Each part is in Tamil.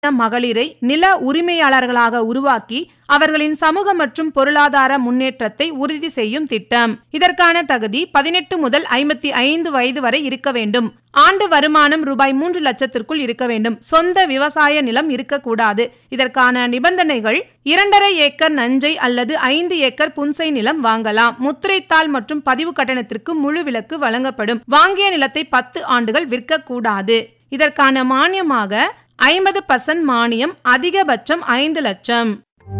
மகளிரை நில உரிமையாளர்களாக உருவாக்கி அவர்களின் சமூக மற்றும் பொருளாதார முன்னேற்றத்தை உறுதி செய்யும் திட்டம் இதற்கான தகுதி பதினெட்டு முதல் ஐம்பத்தி ஐந்து வயது வரை இருக்க வேண்டும் ஆண்டு வருமானம் ரூபாய் மூன்று லட்சத்திற்குள் இருக்க வேண்டும் சொந்த விவசாய நிலம் இருக்கக்கூடாது இதற்கான நிபந்தனைகள் இரண்டரை ஏக்கர் நஞ்சை அல்லது ஐந்து ஏக்கர் புன்சை நிலம் வாங்கலாம் முத்திரைத்தாள் மற்றும் பதிவு கட்டணத்திற்கு முழு விலக்கு வழங்கப்படும் வாங்கிய நிலத்தை பத்து ஆண்டுகள் விற்கக்கூடாது இதற்கான மானியமாக ஐம்பது பர்சன்ட் மானியம் அதிகபட்சம் ஐந்து லட்சம்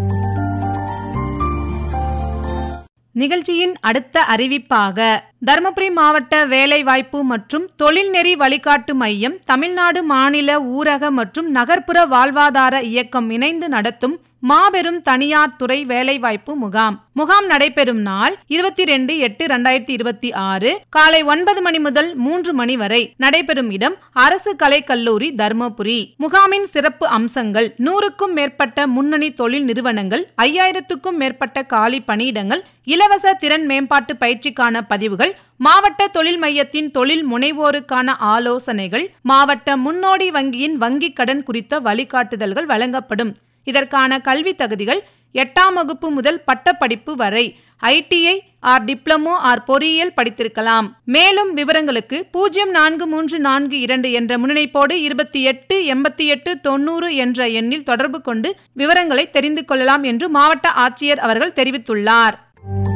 நிகழ்ச்சியின் அடுத்த அறிவிப்பாக தருமபுரி மாவட்ட வேலைவாய்ப்பு மற்றும் தொழில்நெறி வழிகாட்டு மையம் தமிழ்நாடு மாநில ஊரக மற்றும் நகர்ப்புற வாழ்வாதார இயக்கம் இணைந்து நடத்தும் மாபெரும் தனியார் துறை வேலைவாய்ப்பு முகாம் முகாம் நடைபெறும் நாள் இருபத்தி ரெண்டு எட்டு இரண்டாயிரத்தி இருபத்தி ஆறு காலை ஒன்பது மணி முதல் மூன்று மணி வரை நடைபெறும் இடம் அரசு கலைக்கல்லூரி தர்மபுரி முகாமின் சிறப்பு அம்சங்கள் நூறுக்கும் மேற்பட்ட முன்னணி தொழில் நிறுவனங்கள் ஐயாயிரத்துக்கும் மேற்பட்ட காலி பணியிடங்கள் இலவச திறன் மேம்பாட்டு பயிற்சிக்கான பதிவுகள் மாவட்ட தொழில் மையத்தின் தொழில் முனைவோருக்கான ஆலோசனைகள் மாவட்ட முன்னோடி வங்கியின் வங்கிக் கடன் குறித்த வழிகாட்டுதல்கள் வழங்கப்படும் இதற்கான கல்வி தகுதிகள் எட்டாம் வகுப்பு முதல் பட்டப்படிப்பு வரை ஐடிஐ ஆர் டிப்ளமோ ஆர் பொறியியல் படித்திருக்கலாம் மேலும் விவரங்களுக்கு பூஜ்ஜியம் நான்கு மூன்று நான்கு இரண்டு என்ற முன்னிணைப்போடு இருபத்தி எட்டு எண்பத்தி எட்டு தொண்ணூறு என்ற எண்ணில் தொடர்பு கொண்டு விவரங்களை தெரிந்து கொள்ளலாம் என்று மாவட்ட ஆட்சியர் அவர்கள் தெரிவித்துள்ளார்